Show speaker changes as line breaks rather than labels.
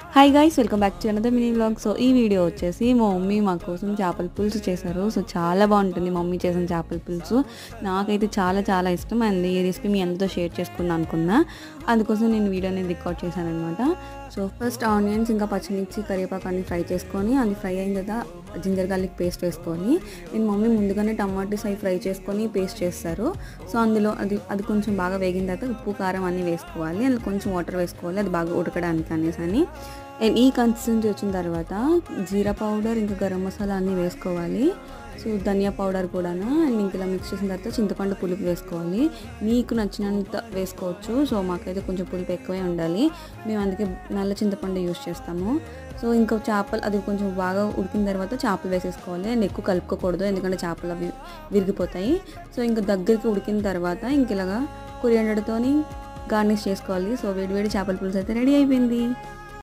hi guys welcome back to another mini vlog so ఈ video వచ్చేసి మా mummy మా కోసం చేపల పులుసు చేశారు సో చాలా బాగుంటుంది మా మమ్మీ చేసిన చేపల పులుసు నాకైతే చాలా చాలా ఇష్టం అండ్ ఈ రెసిపీ మీ అందరితో షేర్ చేసుకుందాం అనుకున్నా అందుకోసం నేను వీడియో అనేది రికార్డ్ చేశాను అనమాట సో ఫస్ట్ ఆనియన్స్ ఇంకా పచ్చిమిర్చి కరివేపాకు అన్ని ఫ్రై చేసుకొని అది ఫ్రై అయిన తర్వాత జింజర్ గార్లిక్ పేస్ట్ వేసుకొని నేను మమ్మీ ముందుగానే టమాటోస్ అవి ఫ్రై చేసుకొని పేస్ట్ చేస్తారు సో అందులో అది అది కొంచెం బాగా వేగిన తర్వాత ఉప్పు కారం అన్నీ వేసుకోవాలి అందులో కొంచెం వాటర్ వేసుకోవాలి అది బాగా ఉడకడానికి అనేసి అని అండ్ ఈ కన్సిస్టెన్సీ వచ్చిన తర్వాత జీరా పౌడర్ ఇంకా గరం మసాలా అన్నీ వేసుకోవాలి సో ధనియా పౌడర్ కూడాను అండ్ ఇంక ఇలా మిక్స్ చేసిన తర్వాత చింతపండు పులుపు వేసుకోవాలి మీకు నచ్చినంత వేసుకోవచ్చు సో మాకైతే కొంచెం పులుపు ఎక్కువే ఉండాలి మేము అందుకే నల్ల చింతపండు యూస్ చేస్తాము సో ఇంకా చేపలు అది కొంచెం బాగా ఉడికిన తర్వాత చేపలు వేసేసుకోవాలి అండ్ ఎక్కువ కలుపుకోకూడదు ఎందుకంటే చేపలు అవి విరిగిపోతాయి సో ఇంకా దగ్గరికి ఉడికిన తర్వాత ఇంక ఇలాగా కొరియండర్తోని గార్నిష్ చేసుకోవాలి సో వేడి వేడి చేపల పులుసు అయితే రెడీ అయిపోయింది